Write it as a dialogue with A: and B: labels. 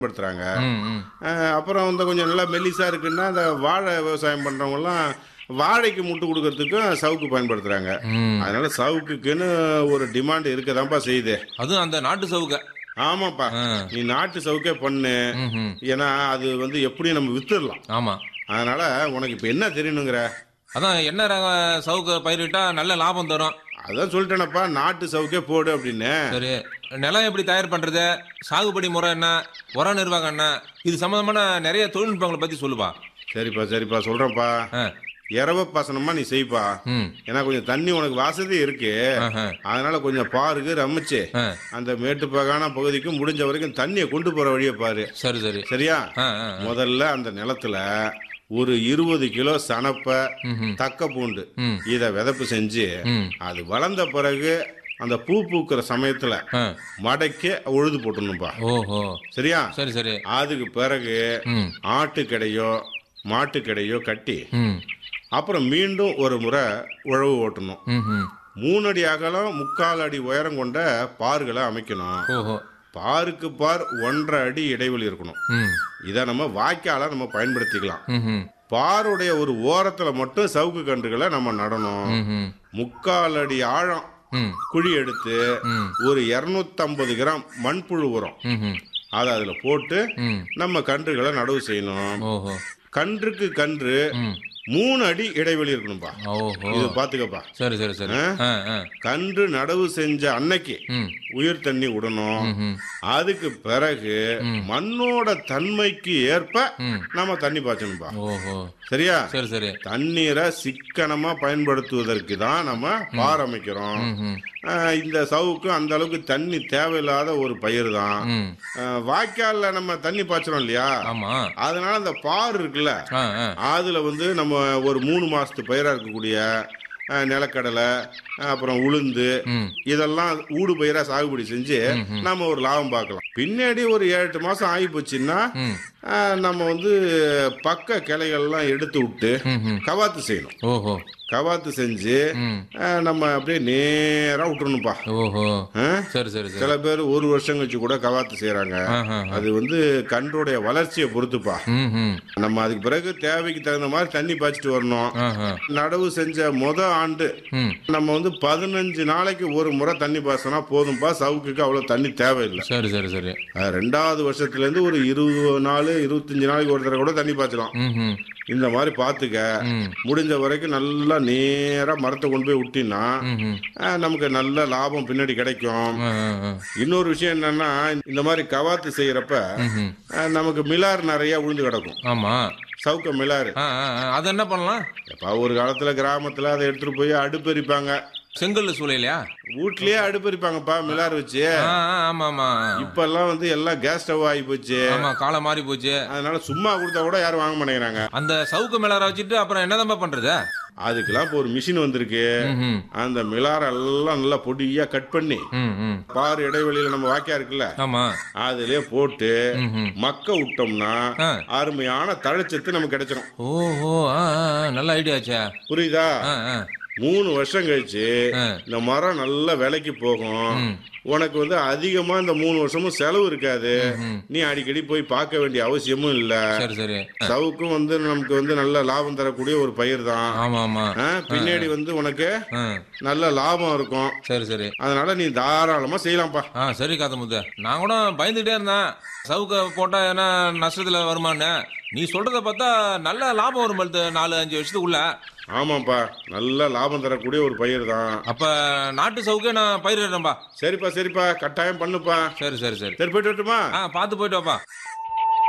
A: படுத்துறாங்க
B: ம் ம்
A: அஹ் அப்புறம் வந்து கொஞ்சம் நல்லா மெல்லிசா இருக்குன்னா அந்த வாழை விவசாயம் பண்றவங்கலாம் வாழைக்கு முட்டு கொடுக்கறதுக்கும் சவுக்கு பயன்படுத்துறாங்க
B: ம்
A: அதனால சவுக்குக்குன்னு ஒரு டிமாண்ட் இருக்கதான்ப்பா செய்யுது
B: அதுவும் அந்த நாட்டு சவுக்க
A: ஆமாப்பா
B: ஆ.
A: நீ நாட்டு சவுக்கே பண்ணு
B: ம் ம்
A: ஏன்னா அது வந்து எப்படியும் நம்ம வித்துடலாம்
B: ஆமா
A: அதனால உனக்கு இப்ப என்ன தெரியணுங்கிற
B: அதான் என்ன ரக சவுக்க பயிரிட்டா நல்ல லாபம் தரும்
A: அதான் சொல்லிட்டேனப்பா நாட்டு சவுக்கே போடு அப்படின்னு
B: சரி நிலம் எப்படி தயார் பண்றது சாகுபடி முறை என்ன உர நிர்வாகம் என்ன இது சம்பந்தமான நிறைய தொழில்நுட்பங்களை பத்தி சொல்லுப்பா
A: சரிப்பா சரிப்பா சொல்றேன்ப்பா
B: ஆ,
A: இரவ பாசனமா நீ செய்ப்பா
B: ம்
A: ஏன்னா கொஞ்சம் தண்ணி உனக்கு வசதி இருக்கு
B: ஆஹா,
A: அதனால கொஞ்சம் பாருக்கு ரமிச்சு
B: ஆ,
A: அந்த மேட்டுப்பாகான பகுதிக்கு முடிஞ்ச வரைக்கும் தண்ணியை கொண்டு போற வழியை பாரு
B: சரி சரி
A: சரியா
B: ஆ, ஆ, ஆ.
A: முதல்ல அந்த நிலத்துல ஒரு இருபது கிலோ சனப்ப
B: ம்ஹும்.
A: தக்க பூண்டு
B: ம்
A: இத விதப்பு செஞ்சு
B: ம்
A: அது வளர்ந்த பிறகு அந்த பூ பூக்கிற சமயத்துல
B: ஆ,
A: மடக்கி உழுது போட்டுணும்பா
B: ஓஹோ
A: சரியா
B: சரி சரி
A: அதுக்கு பிறகு
B: ம்
A: ஆட்டுக்கடையோ மாட்டுக்கடையோ கட்டி
B: ம்
A: அப்புறம் மீண்டும் ஒரு முறை உழவு ஓட்டணும்
B: ம் ம்
A: மூணு அடி அகலம் முக்கால் அடி உயரம் கொண்ட பார்களை அமைக்கணும்
B: ஓஹோ
A: பாருக்கு பார் ஒன்றரை அடி இடைவெளி இருக்கணும்
B: ம்
A: இதை நம்ம வாய்க்கால நம்ம பயன்படுத்திக்கலாம்
B: ம் ம்
A: பாருடைய ஒரு ஓரத்துல மட்டும் சவுக்கு கன்றுகளை நம்ம நடணும்
B: ம் ம்
A: முக்கால் அடி ஆழம்
B: ம்
A: குழி எடுத்து
B: ம்
A: ஒரு இரநூத்தம்பது கிராம் மண்புழு உரம்
B: ம் ம்
A: அதை அதுல போட்டு
B: ம்
A: நம்ம கன்றுகளை நடவு செய்யணும்
B: ஓஹோ
A: கன்றுக்கு கன்று
B: ம்
A: மூணு அடி இடைவெளி இருக்கணும்பா
B: ஓஹோ
A: இது பாத்துக்கப்பா
B: சரி சரி சரி ஆ ஆ
A: கன்று நடவு செஞ்ச அன்னைக்கு
B: ம்
A: உயிர் தண்ணி விடணும்
B: ம் ம்
A: அதுக்கு பிறகு மண்ணோட தன்மைக்கு ஏற்ப
B: ம்
A: நம்ம தண்ணி பாய்ச்சணும்பா
B: ஓஹோ
A: சரியா
B: சரி சரி
A: தண்ணீரை சிக்கனமா பயன்படுத்துவதற்கு தான் நம்ம பார் அமைக்கிறோம்
B: ம் ம்
A: ஆஹ் இந்த சவுக்கு அந்த அளவுக்கு தண்ணி தேவையில்லாத ஒரு பயிர் தான்
B: ம்
A: ஆஹ் வாய்க்கால்ல நம்ம தண்ணி பாய்ச்சறோம் இல்லையா
B: ஆமா
A: அதனால அந்த பார் இருக்குல்ல
B: ஆ ஆ
A: அதுல வந்து நம்ம ஒரு மூணு மாசத்து பயிரா இருக்கக்கூடிய ஆஹ் நிலக்கடலை ஆஹ் அப்புறம் உளுந்து
B: ம்
A: இதெல்லாம் ஊடு பயிரா சாகுபடி செஞ்சு நம்ம ஒரு லாபம் பார்க்கலாம் பின்னாடி ஒரு ஏழு எட்டு மாசம் ஆகி போச்சுன்னா
B: ம்
A: ஆஹ் நம்ம வந்து பக்க கிளைகள்லாம் எடுத்து விட்டு
B: ம் ம்
A: கவாத்து செய்யணும்
B: ஓஹோ
A: கவாத்து செஞ்சு
B: ம்
A: ஆஹ் நம்ம அப்படியே நேரா விட்டுறணும்ப்பா
B: ஓஹோ
A: ஆஹ்
B: சரி சரி சரி
A: சில பேர் ஒரு வருஷம் கழிச்சு கூட கவாத்து செய்யறாங்க
B: ஆஹா
A: அது வந்து கன்றுடைய வளர்ச்சியை பொறுத்துப்பா
B: ம் ம்
A: நம்ம அதுக்கு பிறகு தேவைக்கு தகுந்த மாதிரி தண்ணி பாய்ச்சிட்டு வரணும்
B: ஆஹா
A: நடவு செஞ்ச முத ஆண்டு
B: ம்
A: நம்ம வந்து பதினஞ்சு நாளைக்கு ஒரு முறை தண்ணி பாய்ச்சினா போதும்பா சவுக்குக்கு அவ்வளவு தண்ணி தேவையில்லை
B: சரி சரி சரி
A: அஹ் ரெண்டாவது வருஷத்துல இருந்து ஒரு இருபது நாள் இருபத்தஞ்சு நாளைக்கு ஒரு தடவை கூட தண்ணி பாய்ச்சலாம்
B: ம் ம்
A: இந்த மாதிரி பாத்துக்க
B: ம்
A: முடிஞ்ச வரைக்கும் நல்லா நேரா மரத்தை கொண்டு போய் விட்டினா
B: ம் ம்
A: அஹ் நமக்கு நல்ல லாபம் பின்னாடி கிடைக்கும்
B: ஆ ஆ ஆ
A: இன்னொரு விஷயம் என்னன்னா இந்த மாதிரி கவாத்து செய்யறப்ப
B: ம் ம்
A: அஹ் நமக்கு மிலார் நிறைய விழுந்து கிடக்கும்
B: ஆமா
A: சவுக்க மிலாறு
B: ஆ ஆ ஆ. அது என்ன பண்ணலாம்
A: எப்ப ஒரு காலத்துல கிராமத்துல அதை எடுத்துட்டு போய் அடுப்பெரிப்பாங்க
B: செங்கல் சூளையிலையா
A: வீட்லயே அடுப்பெரிப்பாங்கப்பா மிலார் வச்சு
B: ஆ ஆ ஆமா ஆமா
A: இப்பெல்லாம் வந்து எல்லாம் கேஸ் ஸ்டவ் ஆகி போச்சு
B: ஆமா காலம் மாறி போச்சு
A: அதனால சும்மா கொடுத்தா கூட யாரும் வாங்க மாட்டேங்கிறாங்க
B: அந்த சவுக்கு மேலார வச்சுட்டு அப்புறம் என்னதான்பா பண்றது
A: அதுக்கெல்லாம் இப்போ ஒரு மிஷின் வந்திருக்கு
B: ம் ம்
A: அந்த மிலார எல்லாம் நல்லா பொடியா கட் பண்ணி
B: ம் ம்
A: பார் இடைவெளியில நம்ம வாக்கியா இருக்குல்ல
B: ஆமா
A: அதுலயே போட்டு
B: ம் ம்
A: மக்க விட்டோம்னா
B: ஆ.
A: அருமையான தழைச்சத்து நமக்கு கிடைச்சிடும்
B: ஓஹோ ஆ ஆ ஆ, நல்ல ஐடியா ஆச்சே
A: புரியுதா
B: ஆ ஆ
A: மூணு வருஷம் கழிச்சு
B: ஆ.
A: இந்த மரம் நல்ல விலைக்கு போகும்
B: ம்.
A: உனக்கு வந்து அதிகமா இந்த மூணு வருஷமும் செலவு இருக்காது
B: ம்.
A: நீ அடிக்கடி போய் பார்க்க வேண்டிய அவசியமும் இல்ல
B: சரி சரி
A: சவுக்கும் வந்து நமக்கு வந்து நல்ல லாபம் தரக்கூடிய ஒரு பயிர் தான்
B: ஆமா ஆமா
A: ஆ, பின்னாடி வந்து உனக்கு
B: ஆ
A: நல்ல லாபம் இருக்கும்
B: சரி சரி
A: அதனால நீ தாராளமா செய்யலாம்ப்பா
B: ஆ சரி காத்தமுத்து நான் கூட பயந்துகிட்டே இருந்தேன் சவுக்க போட்டா என்ன நஷ்டத்துல வருமான்னு நீ சொல்றத பார்த்தா நல்ல லாபம் வரும் பொழுது நாலு அஞ்சு வருஷத்துக்குள்ள
A: ஆமாப்பா நல்ல லாபம் தரக்கூடிய ஒரு பயிர் தான்
B: அப்ப நாட்டு சவுக்கே நான் பயிரிடுறேன்பா
A: சரிப்பா சரிப்பா கட்டாயம் பண்ணுப்பா
B: சரி சரி சரி
A: சரி போயிட்டு வரட்டுமா
B: ஆ பார்த்து போயிட்டு வாப்பா